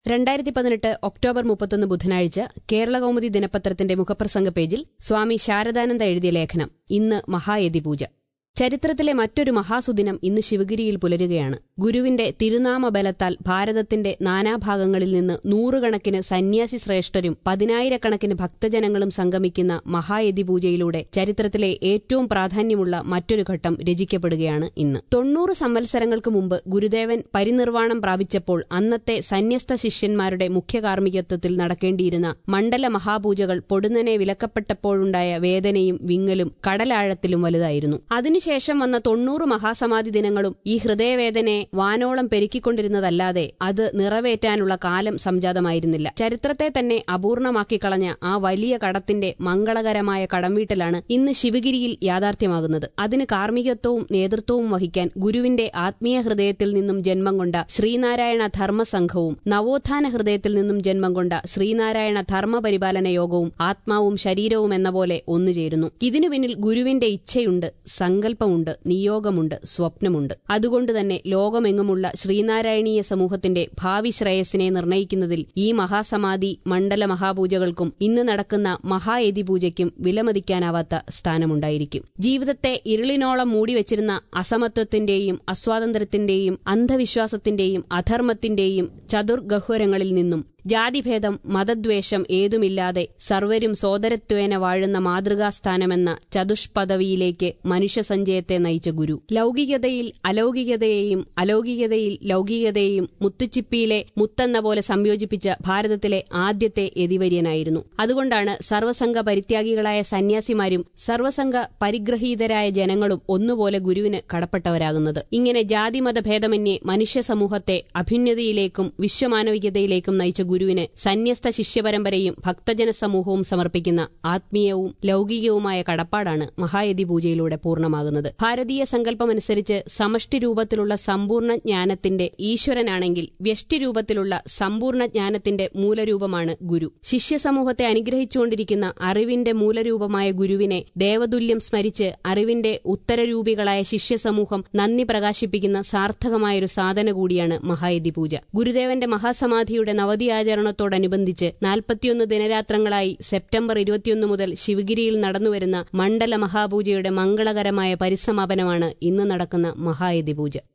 രണ്ടായിരത്തി പതിനെട്ട് ഒക്ടോബർ മുപ്പത്തൊന്ന് ബുധനാഴ്ച കേരളകൗമുദി ദിനപത്രത്തിന്റെ മുഖപ്രസംഗ പേജിൽ സ്വാമി ശാരദാനന്ദ എഴുതിയ ലേഖനം ഇന്ന് മഹായതിപൂജ ചരിത്രത്തിലെ മറ്റൊരു മഹാസുദിനം ഇന്ന് ശിവഗിരിയിൽ പുലരുകയാണ് ഗുരുവിന്റെ തിരുനാമ ബലത്താൽ ഭാരതത്തിന്റെ നാനാഭാഗങ്ങളിൽ നിന്ന് നൂറുകണക്കിന് സന്യാസി ശ്രേഷ്ഠരും പതിനായിരക്കണക്കിന് ഭക്തജനങ്ങളും സംഗമിക്കുന്ന മഹായതി പൂജയിലൂടെ ചരിത്രത്തിലെ ഏറ്റവും പ്രാധാന്യമുള്ള മറ്റൊരു ഘട്ടം രചിക്കപ്പെടുകയാണ് ഇന്ന് തൊണ്ണൂറ് സംവത്സരങ്ങൾക്ക് മുമ്പ് ഗുരുദേവൻ പരിനിർവാണം പ്രാപിച്ചപ്പോൾ അന്നത്തെ സന്യസ്ത ശിഷ്യന്മാരുടെ മുഖ്യ കാർമ്മികത്വത്തിൽ നടക്കേണ്ടിയിരുന്ന മണ്ഡല മഹാപൂജകൾ പൊടുന്നനെ വിലക്കപ്പെട്ടപ്പോഴുണ്ടായ വേദനയും വിങ്ങലും കടലാഴത്തിലും വലുതായിരുന്നു അതിനുശേഷം വന്ന തൊണ്ണൂറ് മഹാസമാധി ദിനങ്ങളും ഈ ഹൃദയവേദനയെ വാനോളം പെരുക്കിക്കൊണ്ടിരുന്നതല്ലാതെ അത് നിറവേറ്റാനുള്ള കാലം സംജാതമായിരുന്നില്ല ചരിത്രത്തെ തന്നെ അപൂർണമാക്കി കളഞ്ഞ ആ വലിയ കടത്തിന്റെ മംഗളകരമായ കടംവീട്ടലാണ് ഇന്ന് ശിവഗിരിയിൽ യാഥാർത്ഥ്യമാകുന്നത് അതിന് കാർമ്മികത്വവും നേതൃത്വവും വഹിക്കാൻ ഗുരുവിന്റെ ആത്മീയ ഹൃദയത്തിൽ നിന്നും ജന്മം കൊണ്ട ശ്രീനാരായണ ധർമ്മസംഘവും നവോത്ഥാന ഹൃദയത്തിൽ നിന്നും ജന്മം കൊണ്ട ശ്രീനാരായണ ധർമ്മപരിപാലന യോഗവും ആത്മാവും ശരീരവും എന്ന പോലെ ഒന്നുചേരുന്നു ഇതിനു പിന്നിൽ ഗുരുവിന്റെ ഇച്ഛയുണ്ട് സങ്കല്പമുണ്ട് നിയോഗമുണ്ട് സ്വപ്നമുണ്ട് അതുകൊണ്ട് തന്നെ ലോകമെങ്ങുമുള്ള ശ്രീനാരായണീയ സമൂഹത്തിന്റെ ഭാവി ശ്രേയസിനെ നിർണയിക്കുന്നതിൽ ഈ മഹാസമാധി മണ്ഡല മഹാപൂജകൾക്കും ഇന്ന് നടക്കുന്ന മഹായതി പൂജയ്ക്കും വിലമതിക്കാനാവാത്ത സ്ഥാനമുണ്ടായിരിക്കും ജീവിതത്തെ ഇരുളിനോളം മൂടിവെച്ചിരുന്ന അസമത്വത്തിന്റെയും അസ്വാതന്ത്ര്യത്തിന്റെയും അന്ധവിശ്വാസത്തിന്റെയും അധർമ്മത്തിന്റെയും ചതുർഗഹ്വരങ്ങളിൽ നിന്നും ജാതിഭേദം മതദ്വേഷം ഏതുമില്ലാതെ സർവരും സോദരത്വേന വാഴുന്ന മാതൃകാസ്ഥാനമെന്ന ചതുഷ്പദവിയിലേക്ക് മനുഷ്യസഞ്ചയത്തെ നയിച്ച ഗുരു ലൗകികതയിൽ അലൗകികതയെയും അലൗകികതയിൽ ലൗകികതയെയും മുത്തുച്ചിപ്പിയിലെ മുത്തെന്ന പോലെ സംയോജിപ്പിച്ച ഭാരതത്തിലെ ആദ്യത്തെ യതിവര്യനായിരുന്നു അതുകൊണ്ടാണ് സർവസംഘ പരിത്യാഗികളായ സന്യാസിമാരും സർവസംഘ പരിഗ്രഹീതരായ ജനങ്ങളും ഒന്നുപോലെ ഗുരുവിന് കടപ്പെട്ടവരാകുന്നത് ഇങ്ങനെ ജാതിമത ഭേദമന്യേ മനുഷ്യ സമൂഹത്തെ അഭ്യുന്നതിയിലേക്കും വിശ്വമാനവികതയിലേക്കും നയിച്ച ഗുരുവിന് സന്യസ്ത ശിഷ്യപരമ്പരയും ഭക്തജന സമൂഹവും സമർപ്പിക്കുന്ന ആത്മീയവും ലൗകികവുമായ കടപ്പാടാണ് മഹായതി പൂജയിലൂടെ പൂർണ്ണമാകുന്നത് ഭാരതീയ സങ്കല്പമനുസരിച്ച് സമഷ്ടി രൂപത്തിലുള്ള സമ്പൂർണ്ണ ജ്ഞാനത്തിന്റെ ഈശ്വരനാണെങ്കിൽ വ്യഷ്ടി രൂപത്തിലുള്ള സമ്പൂർണ്ണ ജ്ഞാനത്തിന്റെ മൂലരൂപമാണ് ഗുരു ശിഷ്യസമൂഹത്തെ അനുഗ്രഹിച്ചുകൊണ്ടിരിക്കുന്ന അറിവിന്റെ മൂലരൂപമായ ഗുരുവിനെ ദേവതുല്യം സ്മരിച്ച് അറിവിന്റെ ഉത്തരരൂപികളായ ശിഷ്യസമൂഹം നന്ദി പ്രകാശിപ്പിക്കുന്ന സാർത്ഥകമായൊരു സാധന കൂടിയാണ് മഹായതി പൂജ ഗുരുദേവന്റെ മഹാസമാധിയുടെ നവതി ആചരണത്തോടനുബന്ധിച്ച് നാൽപ്പത്തിയൊന്ന് ദിനരാത്രങ്ങളായി സെപ്റ്റംബർ ഇരുപത്തിയൊന്ന് മുതൽ ശിവഗിരിയിൽ നടന്നുവരുന്ന മണ്ഡല മഹാപൂജയുടെ മംഗളകരമായ പരിസമാപനമാണ് ഇന്ന് നടക്കുന്ന മഹായതി പൂജ